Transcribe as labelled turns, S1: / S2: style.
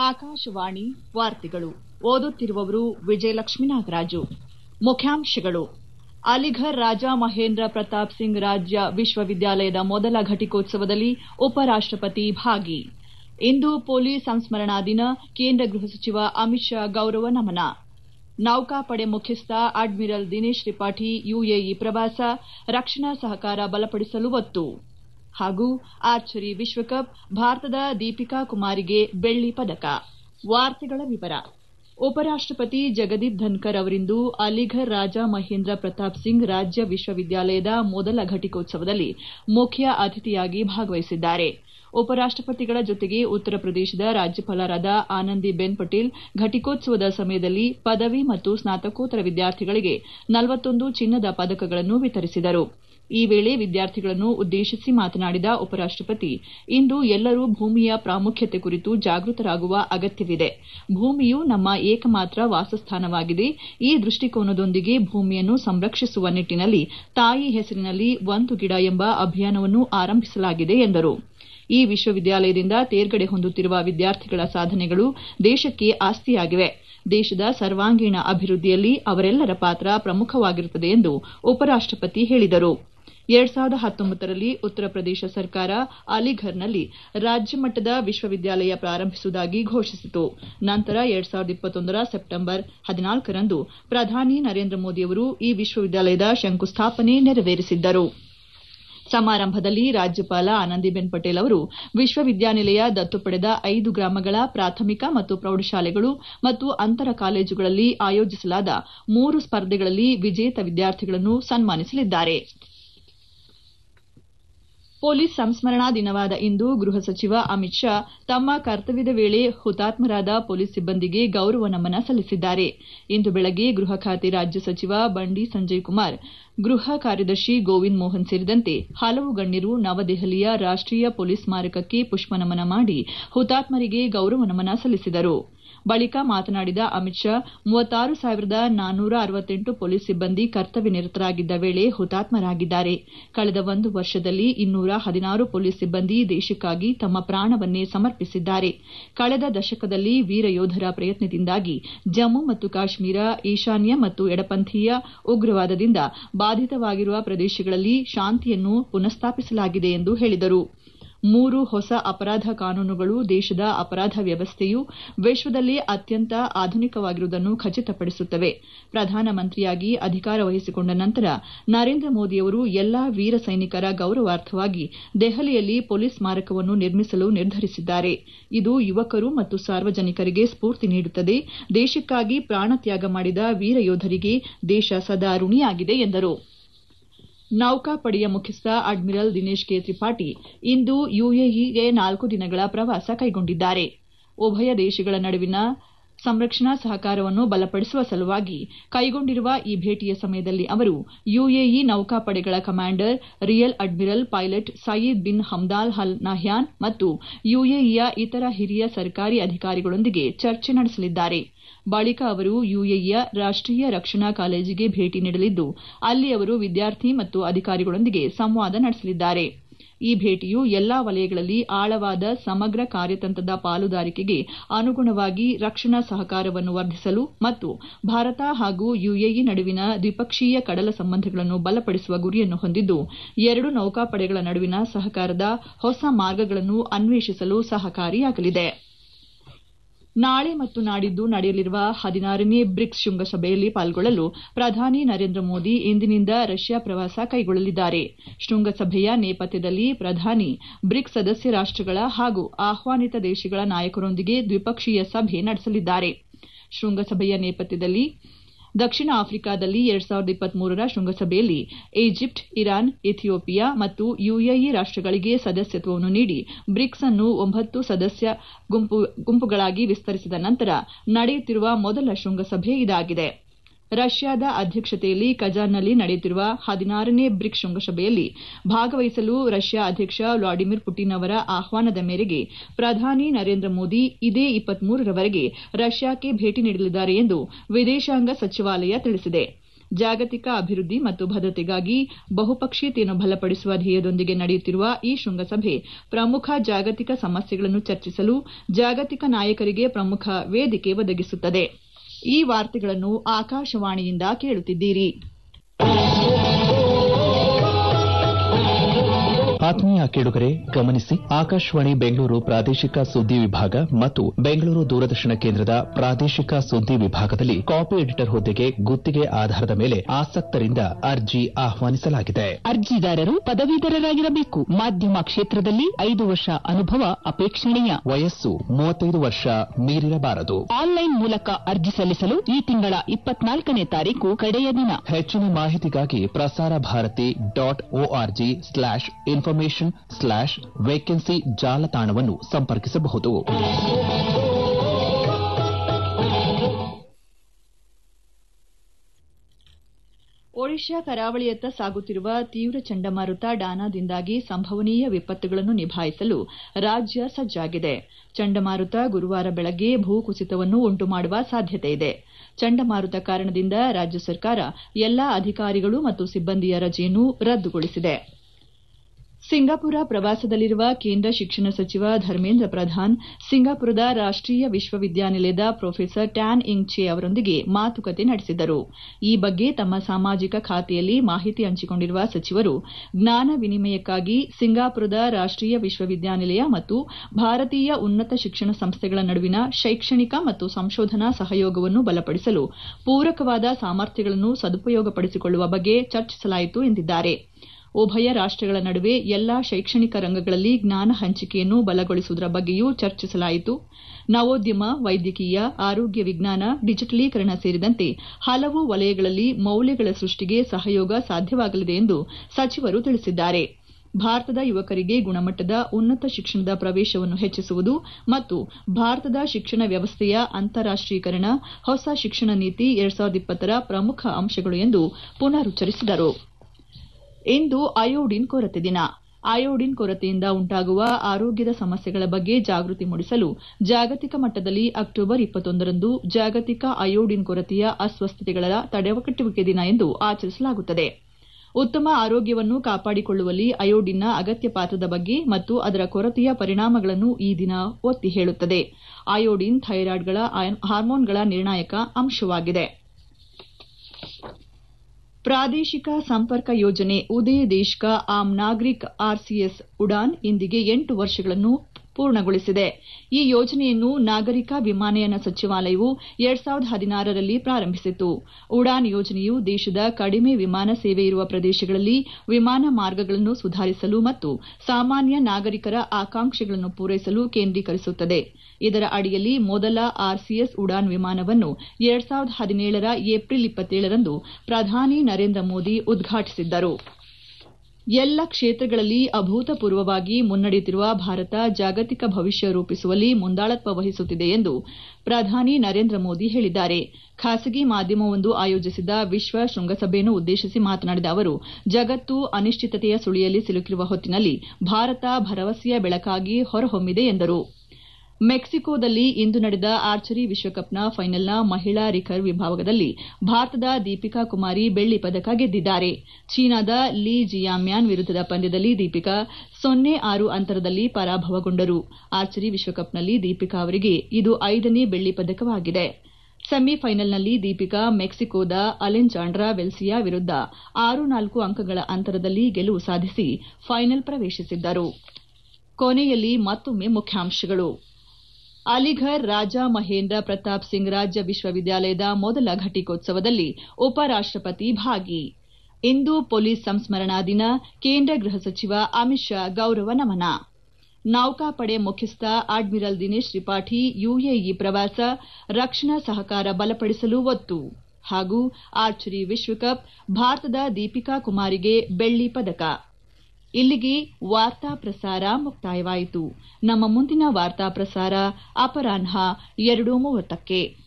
S1: ಆಕಾಶವಾಣಿ ವಾರ್ತೆಗಳು ಓದುತ್ತಿರುವವರು ವಿಜಯಲಕ್ಷ್ಮೀ ನಾಗರಾಜು ಮುಖ್ಯಾಂಶಗಳು ಅಲಿಘರ್ ರಾಜ ಮಹೇಂದ್ರ ಪ್ರತಾಪ್ ಸಿಂಗ್ ರಾಜ್ಯ ವಿಶ್ವವಿದ್ಯಾಲಯದ ಮೊದಲ ಘಟಿಕೋತ್ಸವದಲ್ಲಿ ಉಪರಾಷ್ಟಪತಿ ಭಾಗಿ ಇಂದು ಪೊಲೀಸ್ ಸಂಸ್ಮರಣಾ ದಿನ ಕೇಂದ್ರ ಗೃಹ ಸಚಿವ ಅಮಿತ್ ಶಾ ಗೌರವ ನಮನ ನೌಕಾಪಡೆ ಮುಖ್ಯಸ್ಥ ಅಡ್ಮಿರಲ್ ದಿನೇಶ್ ತ್ರಿಪಾಠಿ ಯುಎಇ ಪ್ರವಾಸ ರಕ್ಷಣಾ ಸಹಕಾರ ಬಲಪಡಿಸಲು ಒತ್ತು ಹಾಗೂ ಆರ್ಚರಿ ವಿಶ್ವಕಪ್ ಭಾರತದ ದೀಪಿಕಾ ಕುಮಾರಿಗೆ ಬೆಳ್ಳಿ ಪದಕ ಉಪರಾಷ್ಟಪತಿ ಜಗದೀಪ್ ಧನ್ಕರ್ ಅವರಿಂದು ಅಲಿಘರ್ ರಾಜ ಮಹೇಂದ್ರ ಪ್ರತಾಪ್ ಸಿಂಗ್ ರಾಜ್ಯ ವಿಶ್ವವಿದ್ಯಾಲಯದ ಮೊದಲ ಘಟಿಕೋತ್ಸವದಲ್ಲಿ ಮುಖ್ಯ ಅತಿಥಿಯಾಗಿ ಭಾಗವಹಿಸಿದ್ದಾರೆ ಉಪರಾಷ್ಟಪತಿಗಳ ಜೊತೆಗೆ ಉತ್ತರ ಪ್ರದೇಶದ ರಾಜ್ಯಪಾಲರಾದ ಆನಂದಿಬೆನ್ ಪಟೇಲ್ ಘಟಿಕೋತ್ಸವದ ಸಮಯದಲ್ಲಿ ಪದವಿ ಮತ್ತು ಸ್ನಾತಕೋತ್ತರ ವಿದ್ಯಾರ್ಥಿಗಳಿಗೆ ನಲವತ್ತೊಂದು ಚಿನ್ನದ ಪದಕಗಳನ್ನು ವಿತರಿಸಿದರು ಈ ವೇಳೆ ವಿದ್ಯಾರ್ಥಿಗಳನ್ನು ಉದ್ದೇಶಿಸಿ ಮಾತನಾಡಿದ ಉಪರಾಷ್ಟಪತಿ ಇಂದು ಎಲ್ಲರೂ ಭೂಮಿಯ ಪ್ರಾಮುಖ್ಯತೆ ಕುರಿತು ಜಾಗೃತರಾಗುವ ಅಗತ್ಯವಿದೆ ಭೂಮಿಯು ನಮ್ಮ ಏಕಮಾತ್ರ ವಾಸಸ್ಥಾನವಾಗಿದೆ ಈ ದೃಷ್ಟಿಕೋನದೊಂದಿಗೆ ಭೂಮಿಯನ್ನು ಸಂರಕ್ಷಿಸುವ ನಿಟ್ಟನಲ್ಲಿ ತಾಯಿ ಹೆಸರಿನಲ್ಲಿ ಒಂದು ಗಿಡ ಎಂಬ ಅಭಿಯಾನವನ್ನು ಆರಂಭಿಸಲಾಗಿದೆ ಎಂದರು ಈ ವಿಶ್ವವಿದ್ಯಾಲಯದಿಂದ ತೇರ್ಗಡೆ ಹೊಂದುತ್ತಿರುವ ವಿದ್ಯಾರ್ಥಿಗಳ ಸಾಧನೆಗಳು ದೇಶಕ್ಕೆ ಆಸ್ತಿಯಾಗಿವೆ ದೇಶದ ಸರ್ವಾಂಗೀಣ ಅಭಿವೃದ್ಧಿಯಲ್ಲಿ ಅವರೆಲ್ಲರ ಪಾತ್ರ ಪ್ರಮುಖವಾಗಿರುತ್ತದೆ ಎಂದು ಉಪರಾಷ್ಟಪತಿ ಹೇಳಿದರು ರಲ್ಲಿ ಉತ್ತರ ಪ್ರದೇಶ ಸರ್ಕಾರ ಅಲಿಘರ್ನಲ್ಲಿ ರಾಜ್ಯಮಟ್ಟದ ವಿಶ್ವವಿದ್ಯಾಲಯ ಪ್ರಾರಂಭಿಸುವುದಾಗಿ ಘೋಷಿಸಿತು ನಂತರ ರ ಸೆಪ್ಟೆಂಬರ್ ಹದಿನಾಲ್ಕರಂದು ಪ್ರಧಾನಿ ನರೇಂದ್ರ ಮೋದಿಯವರು ಈ ವಿಶ್ವವಿದ್ಯಾಲಯದ ಶಂಕುಸ್ಥಾಪನೆ ನೆರವೇರಿಸಿದ್ದರು ಸಮಾರಂಭದಲ್ಲಿ ರಾಜ್ಯಪಾಲ ಆನಂದಿಬೆನ್ ಪಟೇಲ್ ಅವರು ವಿಶ್ವವಿದ್ಯಾನಿಲಯ ದತ್ತು ಪಡೆದ ಐದು ಗ್ರಾಮಗಳ ಪ್ರಾಥಮಿಕ ಮತ್ತು ಪ್ರೌಢಶಾಲೆಗಳು ಮತ್ತು ಅಂತರ ಕಾಲೇಜುಗಳಲ್ಲಿ ಆಯೋಜಿಸಲಾದ ಮೂರು ಸ್ಪರ್ಧೆಗಳಲ್ಲಿ ವಿಜೇತ ವಿದ್ಯಾರ್ಥಿಗಳನ್ನು ಸನ್ಮಾನಿಸಲಿದ್ದಾರೆ ಪೊಲೀಸ್ ಸಂಸ್ಮರಣಾ ದಿನವಾದ ಇಂದು ಗೃಹ ಸಚಿವ ಅಮಿತ್ ಶಾ ತಮ್ಮ ಕರ್ತವ್ಯದ ವೇಳೆ ಹುತಾತ್ಮರಾದ ಪೊಲೀಸ್ ಸಿಬ್ಬಂದಿಗೆ ಗೌರವ ನಮನ ಸಲ್ಲಿಸಿದ್ದಾರೆ ಇಂದು ಬೆಳಗ್ಗೆ ಗೃಹ ಖಾತೆ ರಾಜ್ಯ ಸಚಿವ ಬಂಡಿ ಸಂಜಯ್ ಕುಮಾರ್ ಗೃಹ ಕಾರ್ಯದರ್ಶಿ ಗೋವಿಂದ್ ಮೋಹನ್ ಸೇರಿದಂತೆ ಹಲವು ಗಣ್ಯರು ನವದೆಹಲಿಯ ರಾಷ್ಟೀಯ ಪೊಲೀಸ್ ಸ್ಮಾರಕಕ್ಕೆ ಪುಷ್ಪನಮನ ಮಾಡಿ ಹುತಾತ್ಮರಿಗೆ ಗೌರವ ನಮನ ಸಲ್ಲಿಸಿದರು ಬಳಿಕ ಮಾತನಾಡಿದ ಅಮಿತ್ ಶಾ ಮೂವತ್ತಾರು ಸಾವಿರದ ನಾನ್ನೂರ ಅರವತ್ತೆಂಟು ಪೊಲೀಸ್ ಸಿಬ್ಬಂದಿ ಕರ್ತವ್ಯ ನಿರತರಾಗಿದ್ದ ವೇಳೆ ಹುತಾತ್ಮರಾಗಿದ್ದಾರೆ ಕಳೆದ ಒಂದು ವರ್ಷದಲ್ಲಿ ಇನ್ನೂರ ಹದಿನಾರು ಪೊಲೀಸ್ ಸಿಬ್ಬಂದಿ ದೇಶಕ್ಕಾಗಿ ತಮ್ಮ ಪ್ರಾಣವನ್ನೇ ಸಮರ್ಪಿಸಿದ್ದಾರೆ ಕಳೆದ ದಶಕದಲ್ಲಿ ವೀರ ಯೋಧರ ಪ್ರಯತ್ನದಿಂದಾಗಿ ಜಮ್ಮು ಮತ್ತು ಕಾಶ್ಮೀರ ಈಶಾನ್ಯ ಮತ್ತು ಎಡಪಂಥೀಯ ಉಗ್ರವಾದದಿಂದ ಬಾಧಿತವಾಗಿರುವ ಪ್ರದೇಶಗಳಲ್ಲಿ ಶಾಂತಿಯನ್ನು ಪುನಃಸ್ಥಾಪಿಸಲಾಗಿದೆ ಎಂದು ಹೇಳಿದರು ಮೂರು ಹೊಸ ಅಪರಾಧ ಕಾನೂನುಗಳು ದೇಶದ ಅಪರಾಧ ವ್ಯವಸ್ಥೆಯು ವಿಶ್ವದಲ್ಲಿ ಅತ್ಯಂತ ಆಧುನಿಕವಾಗಿರುವುದನ್ನು ಖಚಿತಪಡಿಸುತ್ತವೆ ಪ್ರಧಾನಮಂತ್ರಿಯಾಗಿ ಅಧಿಕಾರ ವಹಿಸಿಕೊಂಡ ನಂತರ ನರೇಂದ್ರ ಮೋದಿಯವರು ಎಲ್ಲಾ ವೀರ ಸೈನಿಕರ ಗೌರವಾರ್ಥವಾಗಿ ದೆಹಲಿಯಲ್ಲಿ ಪೊಲೀಸ್ ಸ್ಮಾರಕವನ್ನು ನಿರ್ಮಿಸಲು ನಿರ್ಧರಿಸಿದ್ದಾರೆ ಇದು ಯುವಕರು ಮತ್ತು ಸಾರ್ವಜನಿಕರಿಗೆ ಸ್ಫೂರ್ತಿ ನೀಡುತ್ತದೆ ದೇಶಕ್ಕಾಗಿ ಪ್ರಾಣತ್ಯಾಗ ಮಾಡಿದ ವೀರ ಯೋಧರಿಗೆ ದೇಶ ಸದಾ ಋಣಿಯಾಗಿದೆ ಎಂದರು ನೌಕಾಪಡೆಯ ಮುಖ್ಯಸ್ಥ ಅಡ್ಮಿರಲ್ ದಿನೇಶ್ ಕೆ ತ್ರಿಪಾಠಿ ಇಂದು ಯುಎಇಗೆ ನಾಲ್ಕು ದಿನಗಳ ಪ್ರವಾಸ ಕೈಗೊಂಡಿದ್ದಾರೆ ಉಭಯ ದೇಶಗಳ ನಡುವಿನ ಸಂರಕ್ಷಣಾ ಸಹಕಾರವನ್ನು ಬಲಪಡಿಸುವ ಸಲುವಾಗಿ ಕೈಗೊಂಡಿರುವ ಈ ಭೇಟಿಯ ಸಮಯದಲ್ಲಿ ಅವರು ಯುಎಇ ನೌಕಾಪಡೆಗಳ commander rear admiral pilot Saeed bin Hamdan Al Nahyan ಮತ್ತು ಯುಎಇಯ ಇತರ ಹಿರಿಯ ಸರ್ಕಾರಿ ಅಧಿಕಾರಿಗಳೊಂದಿಗೆ ಚರ್ಚೆ ನಡೆಸಲಿದ್ದಾರೆ ಬಳಿಕ ಅವರು ಯುಎಇಯ ರಾಷ್ಟೀಯ ರಕ್ಷಣಾ ಕಾಲೇಜಿಗೆ ಭೇಟಿ ನೀಡಲಿದ್ದು ಅಲ್ಲಿ ಅವರು ವಿದ್ಯಾರ್ಥಿ ಮತ್ತು ಅಧಿಕಾರಿಗಳೊಂದಿಗೆ ಸಂವಾದ ನಡೆಸಲಿದ್ದಾರೆ ಈ ಭೇಟಿಯು ಎಲ್ಲಾ ವಲಯಗಳಲ್ಲಿ ಆಳವಾದ ಸಮಗ್ರ ಕಾರ್ಯತಂತ್ರದ ಪಾಲುದಾರಿಕೆಗೆ ಅನುಗುಣವಾಗಿ ರಕ್ಷಣಾ ಸಹಕಾರವನ್ನು ವರ್ಧಿಸಲು ಮತ್ತು ಭಾರತ ಹಾಗೂ ಯುಎಇ ನಡುವಿನ ದ್ವಿಪಕ್ಷೀಯ ಕಡಲ ಸಂಬಂಧಗಳನ್ನು ಬಲಪಡಿಸುವ ಗುರಿಯನ್ನು ಹೊಂದಿದ್ದು ಎರಡು ನೌಕಾಪಡೆಗಳ ನಡುವಿನ ಸಹಕಾರದ ಹೊಸ ಮಾರ್ಗಗಳನ್ನು ಅನ್ವೇಷಿಸಲು ಸಹಕಾರಿಯಾಗಲಿದೆ ನಾಳೆ ಮತ್ತು ನಾಡಿದ್ದು ನಡೆಯಲಿರುವ ಹದಿನಾರನೇ ಬ್ರಿಕ್ಸ್ ಶೃಂಗಸಭೆಯಲ್ಲಿ ಪಾಲ್ಗೊಳ್ಳಲು ಪ್ರಧಾನಿ ನರೇಂದ್ರ ಮೋದಿ ಇಂದಿನಿಂದ ರಷ್ಯಾ ಪ್ರವಾಸ ಕೈಗೊಳ್ಳಲಿದ್ದಾರೆ ಶೃಂಗಸಭೆಯ ನೇಪಥ್ಯದಲ್ಲಿ ಪ್ರಧಾನಿ ಬ್ರಿಕ್ಸ್ ಸದಸ್ಯ ರಾಷ್ಟಗಳ ಹಾಗೂ ಆಹ್ವಾನಿತ ದೇಶಗಳ ನಾಯಕರೊಂದಿಗೆ ದ್ವಿಪಕ್ಷೀಯ ಸಭೆ ನಡೆಸಲಿದ್ದಾರೆ ಶೃಂಗಸಭೆಯ ನೇಪಥ್ಯದಲ್ಲಿ ದಕ್ಷಿಣ ಆಫ್ರಿಕಾದಲ್ಲಿ ರ ಶೃಂಗಸಭೆಯಲ್ಲಿ ಈಜಿಪ್ಟ್ ಇರಾನ್ ಇಥಿಯೋಪಿಯಾ ಮತ್ತು ಯುಎಇ ರಾಷ್ಟಗಳಿಗೆ ಸದಸ್ಯತ್ವವನ್ನು ನೀಡಿ ಬ್ರಿಕ್ಸ್ ಅನ್ನು ಒಂಬತ್ತು ಸದಸ್ಯ ಗುಂಪುಗಳಾಗಿ ವಿಸ್ತರಿಸಿದ ನಂತರ ನಡೆಯುತ್ತಿರುವ ಮೊದಲ ಶೃಂಗಸಭೆ ಇದಾಗಿದೆ ರಷ್ಯಾದ ಅಧ್ಯಕ್ಷತೆಯಲ್ಲಿ ಕಜಾನ್ನಲ್ಲಿ ನಡೆಯುತ್ತಿರುವ ಹದಿನಾರನೇ ಬ್ರಿಕ್ಸ್ ಶೃಂಗಸಭೆಯಲ್ಲಿ ಭಾಗವಹಿಸಲು ರಷ್ಯಾ ಅಧ್ಯಕ್ಷ ವ್ಲಾಡಿಮಿರ್ ಪುಟಿನ್ ಅವರ ಆಹ್ವಾನದ ಮೇರೆಗೆ ಪ್ರಧಾನಿ ನರೇಂದ್ರ ಮೋದಿ ಇದೇ ರವರೆಗೆ ರಷ್ಯಾಕ್ಕೆ ಭೇಟಿ ನೀಡಲಿದ್ದಾರೆ ಎಂದು ವಿದೇಶಾಂಗ ಸಚಿವಾಲಯ ತಿಳಿಸಿದೆ ಜಾಗತಿಕ ಅಭಿವೃದ್ಧಿ ಮತ್ತು ಭದ್ರತೆಗಾಗಿ ಬಹುಪಕ್ಷೀಯತೆಯನ್ನು ಬಲಪಡಿಸುವ ಧ್ಯೇಯದೊಂದಿಗೆ ನಡೆಯುತ್ತಿರುವ ಈ ಶೃಂಗಸಭೆ ಪ್ರಮುಖ ಜಾಗತಿಕ ಸಮಸ್ಯೆಗಳನ್ನು ಚರ್ಚಿಸಲು ಜಾಗತಿಕ ನಾಯಕರಿಗೆ ಪ್ರಮುಖ ವೇದಿಕೆ ಒದಗಿಸುತ್ತದೆ ಈ ವಾರ್ತೆಗಳನ್ನು ಆಕಾಶವಾಣಿಯಿಂದ ಕೇಳುತ್ತಿದ್ದೀರಿ
S2: ಆತ್ಮೀಯ ಕೇಳುಗರೆ ಗಮನಿಸಿ ಆಕಾಶವಾಣಿ ಬೆಂಗಳೂರು ಪ್ರಾದೇಶಿಕ ಸುದ್ದಿ ವಿಭಾಗ ಮತ್ತು ಬೆಂಗಳೂರು ದೂರದರ್ಶನ ಕೇಂದ್ರದ ಪ್ರಾದೇಶಿಕ ಸುದ್ದಿ ವಿಭಾಗದಲ್ಲಿ ಕಾಪಿ ಎಡಿಟರ್ ಹುದ್ದೆಗೆ ಗುತ್ತಿಗೆ ಆಧಾರದ ಮೇಲೆ ಆಸಕ್ತರಿಂದ ಅರ್ಜಿ ಆಹ್ವಾನಿಸಲಾಗಿದೆ
S3: ಅರ್ಜಿದಾರರು ಪದವೀಧರರಾಗಿರಬೇಕು ಮಾಧ್ಯಮ ಕ್ಷೇತ್ರದಲ್ಲಿ ಐದು ವರ್ಷ ಅನುಭವ ಅಪೇಕ್ಷಣೀಯ
S2: ವಯಸ್ಸು ಮೂವತ್ತೈದು ವರ್ಷ ಮೀರಿರಬಾರದು
S3: ಆನ್ಲೈನ್ ಮೂಲಕ ಅರ್ಜಿ ಸಲ್ಲಿಸಲು ಈ ತಿಂಗಳ ಇಪ್ಪತ್ನಾಲ್ಕನೇ ತಾರೀಕು ಕಡೆಯ ದಿನ
S2: ಹೆಚ್ಚಿನ ಮಾಹಿತಿಗಾಗಿ Prasar Bharati dot O R G slash information slash vacancy ಜಾಲತಾಣವನ್ನು ಸಂಪರ್ಕಿಸಬಹುದು
S1: ಒಡಿಶಾ ಕರಾವಳಿಯತ್ತ ಸಾಗುತ್ತಿರುವ ತೀವ್ರ ಚಂಡಮಾರುತ ಡಾನಾದಿಂದಾಗಿ ಸಂಭವನೀಯ ವಿಪತ್ತುಗಳನ್ನು ನಿಭಾಯಿಸಲು ರಾಜ್ಯ ಸಜ್ಜಾಗಿದೆ ಚಂಡಮಾರುತ ಗುರುವಾರ ಬೆಳಗ್ಗೆ ಭೂಕುಸಿತವನ್ನು ಉಂಟುಮಾಡುವ ಸಾಧ್ಯತೆಯಿದೆ ಚಂಡಮಾರುತ ಕಾರಣದಿಂದ ರಾಜ್ಯ ಸರ್ಕಾರ ಎಲ್ಲಾ ಅಧಿಕಾರಿಗಳು ಮತ್ತು ಸಿಬ್ಬಂದಿಯ ರಜೆಯನ್ನು ರದ್ದುಗೊಳಿಸಿದೆ ಸಿಂಗಾಪುರ ಪ್ರವಾಸದಲ್ಲಿರುವ ಕೇಂದ್ರ ಶಿಕ್ಷಣ ಸಚಿವ ಧರ್ಮೇಂದ್ರ ಪ್ರಧಾನ್ ಸಿಂಗಾಪುರದ ರಾಷ್ಟೀಯ ವಿಶ್ವವಿದ್ಯಾನಿಲಯದ ಪ್ರೊಫೆಸರ್ ಟ್ಯಾನ್ ಇಂಗ್ ಚೆ ಅವರೊಂದಿಗೆ ಮಾತುಕತೆ ನಡೆಸಿದರು ಈ ಬಗ್ಗೆ ತಮ್ಮ ಸಾಮಾಜಿಕ ಖಾತೆಯಲ್ಲಿ ಮಾಹಿತಿ ಹಂಚಿಕೊಂಡಿರುವ ಸಚಿವರು ಜ್ಞಾನ ವಿನಿಮಯಕ್ಕಾಗಿ ಸಿಂಗಾಪುರದ ರಾಷ್ಟೀಯ ವಿಶ್ವವಿದ್ಯಾನಿಲಯ ಮತ್ತು ಭಾರತೀಯ ಉನ್ನತ ಶಿಕ್ಷಣ ಸಂಸ್ಥೆಗಳ ನಡುವಿನ ಶೈಕ್ಷಣಿಕ ಮತ್ತು ಸಂಶೋಧನಾ ಸಹಯೋಗವನ್ನು ಬಲಪಡಿಸಲು ಪೂರಕವಾದ ಸಾಮರ್ಥ್ಯಗಳನ್ನು ಸದುಪಯೋಗಪಡಿಸಿಕೊಳ್ಳುವ ಬಗ್ಗೆ ಚರ್ಚಿಸಲಾಯಿತು ಎಂದಿದ್ದಾರೆ ಉಭಯ ರಾಷ್ಟಗಳ ನಡುವೆ ಎಲ್ಲಾ ಶೈಕ್ಷಣಿಕ ರಂಗಗಳಲ್ಲಿ ಜ್ಞಾನ ಹಂಚಿಕೆಯನ್ನು ಬಲಗೊಳಿಸುವುದರ ಬಗ್ಗೆಯೂ ಚರ್ಚಿಸಲಾಯಿತು ನವೋದ್ಯಮ ವೈದ್ಯಕೀಯ ಆರೋಗ್ಯ ವಿಜ್ಞಾನ ಡಿಜಿಟಲೀಕರಣ ಸೇರಿದಂತೆ ಹಲವು ವಲಯಗಳಲ್ಲಿ ಮೌಲ್ಯಗಳ ಸೃಷ್ಟಿಗೆ ಸಹಯೋಗ ಸಾಧ್ಯವಾಗಲಿದೆ ಎಂದು ಸಚಿವರು ತಿಳಿಸಿದ್ದಾರೆ ಭಾರತದ ಯುವಕರಿಗೆ ಗುಣಮಟ್ಟದ ಉನ್ನತ ಶಿಕ್ಷಣದ ಪ್ರವೇಶವನ್ನು ಹೆಚ್ಚಿಸುವುದು ಮತ್ತು ಭಾರತದ ಶಿಕ್ಷಣ ವ್ಯವಸ್ಥೆಯ ಅಂತಾರಾಷ್ಟೀಕರಣ ಹೊಸ ಶಿಕ್ಷಣ ನೀತಿ ಎರಡ್ ಸಾವಿರದ ಇಪ್ಪತ್ತರ ಪ್ರಮುಖ ಅಂಶಗಳು ಎಂದು ಪುನರುಚ್ಚರಿಸಿದರು ಇಂದು ಅಯೋಡಿನ್ ಕೊರತೆ ದಿನ ಅಯೋಡಿನ್ ಕೊರತೆಯಿಂದ ಉಂಟಾಗುವ ಆರೋಗ್ಯದ ಸಮಸ್ಯೆಗಳ ಬಗ್ಗೆ ಜಾಗೃತಿ ಮೂಡಿಸಲು ಜಾಗತಿಕ ಮಟ್ಟದಲ್ಲಿ ಅಕ್ಟೋಬರ್ ಇಪ್ಪತ್ತೊಂದರಂದು ಜಾಗತಿಕ ಅಯೋಡಿನ್ ಕೊರತೆಯ ಅಸ್ವಸ್ಥತೆಗಳ ತಡೆಗಟ್ಟುವಿಕೆ ದಿನ ಎಂದು ಆಚರಿಸಲಾಗುತ್ತದೆ ಉತ್ತಮ ಆರೋಗ್ಯವನ್ನು ಕಾಪಾಡಿಕೊಳ್ಳುವಲ್ಲಿ ಅಯೋಡಿನ್ನ ಅಗತ್ಯ ಪಾತ್ರದ ಬಗ್ಗೆ ಮತ್ತು ಅದರ ಕೊರತೆಯ ಪರಿಣಾಮಗಳನ್ನು ಈ ದಿನ ಒತ್ತಿ ಹೇಳುತ್ತದೆ ಅಯೋಡಿನ್ ಥೈರಾಯ್ಡ್ಗಳ ಹಾರ್ಮೋನ್ಗಳ ನಿರ್ಣಾಯಕ ಅಂಶವಾಗಿದೆ ಪ್ರಾದೇಶಿಕ ಸಂಪರ್ಕ ಯೋಜನೆ ಉದಯ ದೇಶ್ ಕಾ ಆಮ್ ನಾಗರಿಕ್ ಆರ್ಸಿಎಸ್ ಉಡಾನ್ ಇಂದಿಗೆ ಎಂಟು ವರ್ಷಗಳನ್ನು ಪೂರ್ಣಗೊಳಿಸಿದೆ ಈ ಯೋಜನೆಯನ್ನು ನಾಗರಿಕ ವಿಮಾನಯಾನ ಸಚಿವಾಲಯವು ಎರಡ್ ಸಾವಿರದ ಹದಿನಾರರಲ್ಲಿ ಪ್ರಾರಂಭಿಸಿತು ಉಡಾನ್ ಯೋಜನೆಯು ದೇಶದ ಕಡಿಮೆ ವಿಮಾನ ಸೇವೆ ಇರುವ ಪ್ರದೇಶಗಳಲ್ಲಿ ವಿಮಾನ ಮಾರ್ಗಗಳನ್ನು ಸುಧಾರಿಸಲು ಮತ್ತು ಸಾಮಾನ್ಯ ನಾಗರಿಕರ ಆಕಾಂಕ್ಷೆಗಳನ್ನು ಪೂರೈಸಲು ಕೇಂದ್ರೀಕರಿಸುತ್ತದೆ ಇದರ ಅಡಿಯಲ್ಲಿ ಮೊದಲ ಆರ್ಸಿಎಸ್ ಉಡಾನ್ ವಿಮಾನವನ್ನು ಎರಡ್ ಸಾವಿರದ ಹದಿನೇಳರ ಏಪ್ರಿಲ್ ಇಪ್ಪತ್ತೇಳರಂದು ಪ್ರಧಾನಿ ನರೇಂದ್ರ ಮೋದಿ ಉದ್ಘಾಟಿಸಿದ್ದರು ಎಲ್ಲ ಕ್ಷೇತ್ರಗಳಲ್ಲಿ ಅಭೂತಪೂರ್ವವಾಗಿ ಮುನ್ನಡೆಯುತ್ತಿರುವ ಭಾರತ ಜಾಗತಿಕ ಭವಿಷ್ಯ ರೂಪಿಸುವಲ್ಲಿ ಮುಂದಾಳತ್ವ ವಹಿಸುತ್ತಿದೆ ಎಂದು ಪ್ರಧಾನಿ ನರೇಂದ್ರ ಮೋದಿ ಹೇಳಿದ್ದಾರೆ ಖಾಸಗಿ ಮಾಧ್ಯಮವೊಂದು ಆಯೋಜಿಸಿದ್ದ ವಿಶ್ವ ಶೃಂಗಸಭೆಯನ್ನು ಉದ್ದೇಶಿಸಿ ಮಾತನಾಡಿದ ಅವರು ಜಗತ್ತು ಅನಿಶ್ಚಿತತೆಯ ಸುಳಿಯಲ್ಲಿ ಸಿಲುಕಿರುವ ಹೊತ್ತಿನಲ್ಲಿ ಭಾರತ ಭರವಸೆಯ ಬೆಳಕಾಗಿ ಹೊರಹೊಮ್ಮಿದೆ ಎಂದರು ಮೆಕ್ಸಿಕೋದಲ್ಲಿ ಇಂದು ನಡೆದ ಆರ್ಚರಿ ವಿಶ್ವಕಪ್ನ ಫೈನಲ್ನ ಮಹಿಳಾ ರಿಕರ್ವ್ ವಿಭಾಗದಲ್ಲಿ ಭಾರತದ ದೀಪಿಕಾ ಕುಮಾರಿ ಬೆಳ್ಳಿ ಪದಕ ಗೆದ್ದಿದ್ದಾರೆ ಚೀನಾದ ಲೀ ಜಿಯಾಮ್ಯಾನ್ ವಿರುದ್ದದ ಪಂದ್ಯದಲ್ಲಿ ದೀಪಿಕಾ ಸೊನ್ನೆ ಆರು ಅಂತರದಲ್ಲಿ ಪರಾಭವಗೊಂಡರು ಆರ್ಚರಿ ವಿಶ್ವಕಪ್ನಲ್ಲಿ ದೀಪಿಕಾ ಅವರಿಗೆ ಇದು ಐದನೇ ಬೆಳ್ಳಿ ಪದಕವಾಗಿದೆ ಸೆಮಿಫೈನಲ್ನಲ್ಲಿ ದೀಪಿಕಾ ಮೆಕ್ಸಿಕೋದ ಅಲೆಂಜಾಂಡ್ರಾ ವೆಲ್ಸಿಯಾ ವಿರುದ್ದ ಆರು ನಾಲ್ಕು ಅಂಕಗಳ ಅಂತರದಲ್ಲಿ ಗೆಲುವು ಸಾಧಿಸಿ ಫೈನಲ್ ಪ್ರವೇಶಿಸಿದ್ದರು ಕೊನೆಯಲ್ಲಿ ಮತ್ತೊಮ್ಮೆ ಮುಖ್ಯಾಂಶಗಳು ಅಲಿಘರ್ ರಾಜಾ ಮಹೇಂದ್ರ ಪ್ರತಾಪ್ ಸಿಂಗ್ ರಾಜ್ಯ ವಿಶ್ವವಿದ್ಯಾಲಯದ ಮೊದಲ ಘಟಿಕೋತ್ಸವದಲ್ಲಿ ಉಪರಾಷ್ಟಪತಿ ಭಾಗಿ ಇಂದು ಪೊಲೀಸ್ ಸಂಸ್ಮರಣಾ ದಿನ ಕೇಂದ್ರ ಗೃಹ ಸಚಿವ ಅಮಿತ್ ಶಾ ಗೌರವ ನಮನ ನೌಕಾಪಡೆ ಮುಖ್ಯಸ್ಥ ಅಡ್ಮಿರಲ್ ದಿನೇಶ್ ತ್ರಿಪಾಠಿ ಯುಎಇ ಪ್ರವಾಸ ರಕ್ಷಣಾ ಸಹಕಾರ ಬಲಪಡಿಸಲು ಒತ್ತು ಹಾಗೂ ಆರ್ಚರಿ ವಿಶ್ವಕಪ್ ಭಾರತದ ದೀಪಿಕಾ ಕುಮಾರಿಗೆ ಬೆಳ್ಳಿ ಪದಕ ಇಲ್ಲಿಗೆ ವಾರ್ತಾ ಪ್ರಸಾರ ಮುಕ್ತಾಯವಾಯಿತು ನಮ್ಮ ಮುಂದಿನ ವಾರ್ತಾ ಪ್ರಸಾರ ಅಪರಾಹ್ನ ಎರಡು ಮೂವತ್ತಕ್ಕೆ